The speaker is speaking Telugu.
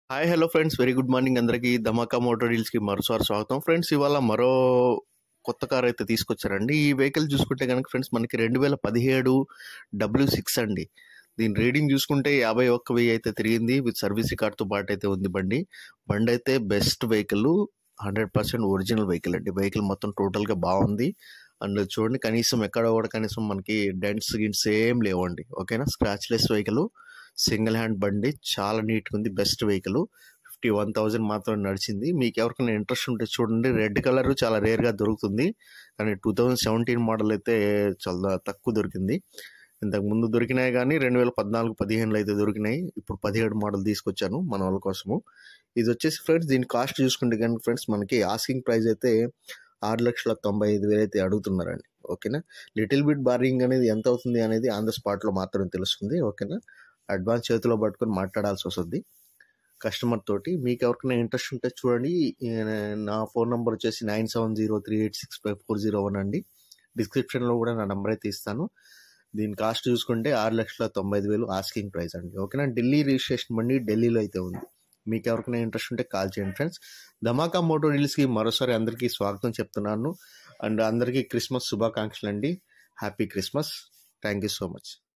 hi hello friends very good morning అందరికీ ధమాకా మోటార్ డీల్స్కి మరోసారి స్వాగతం ఫ్రెండ్స్ ఇవాళ మరో కొత్త కార్ అయితే తీసుకొచ్చారండి ఈ వెహికల్ చూసుకుంటే కనుక ఫ్రెండ్స్ మనకి రెండు వేల పదిహేడు డబ్ల్యూ సిక్స్ అండి దీని రీడింగ్ చూసుకుంటే యాభై ఒక్క వెయ్యి అయితే తిరిగింది విత్ సర్వీస్ కార్డ్తో పాటు అయితే ఉంది బండి బండి అయితే best vehicle hundred percent original vehicle అండి వెహికల్ మొత్తం టోటల్గా బాగుంది అండ్ చూడండి కనీసం ఎక్కడ కూడా కనీసం మనకి డెంట్స్ గిన్స్ ఏం లేవండి ఓకేనా స్క్రాచ్లెస్ వెహికల్ సింగిల్ హ్యాండ్ బండి చాలా నీట్గా ఉంది best vehicle fifty one thousand మాత్రం నడిచింది మీకు ఎవరికైనా ఇంట్రెస్ట్ ఉంటే చూడండి రెడ్ కలర్ చాలా రేర్గా దొరుకుతుంది కానీ టూ థౌజండ్ సెవెంటీన్ మోడల్ అయితే చాలా తక్కువ దొరికింది ఇంతకు ముందు దొరికినాయి కానీ రెండు వేల పద్నాలుగు పదిహేనులో అయితే దొరికినాయి ఇప్పుడు పదిహేడు మోడల్ తీసుకొచ్చాను మన వాళ్ళ కోసము ఇది వచ్చేసి ఫ్రెండ్స్ దీని కాస్ట్ చూసుకుంటే కానీ ఫ్రెండ్స్ మనకి ఆస్కింగ్ ప్రైస్ అయితే ఆరు లక్షల తొంభై ఐదు వేలు అయితే అడుగుతున్నారండి ఓకేనా లిటిల్ బిట్ బారింగ్ అనేది ఎంత అవుతుంది అనేది ఆన్ ద స్పాట్లో మాత్రం తెలుస్తుంది ఓకేనా అడ్వాన్స్ చేతిలో పట్టుకొని మాట్లాడాల్సి వస్తుంది కస్టమర్ తోటి మీకు ఎవరికైనా ఇంట్రెస్ట్ ఉంటే చూడండి ఈ నా ఫోన్ నెంబర్ వచ్చేసి nine seven zero three eight six five four zero one అండి డిస్క్రిప్షన్లో కూడా నా నెంబర్ అయితే ఇస్తాను దీని కాస్ట్ చూసుకుంటే ఆరు లక్షల తొంభై ఐదు వేలు ఆస్కింగ్ ప్రైస్ అండి ఓకేనా ఢిల్లీ రిజిస్ట్రేషన్ బండి ఢిల్లీలో అయితే ఉంది మీకు ఎవరికైనా ఇంట్రెస్ట్ ఉంటే కాల్ చేయండి ఫ్రెండ్స్ ధమాకా మోటో రీల్స్కి మరోసారి అందరికీ స్వాగతం చెప్తున్నాను అండ్ అందరికీ క్రిస్మస్ శుభాకాంక్షలు అండి happy Christmas thank you so much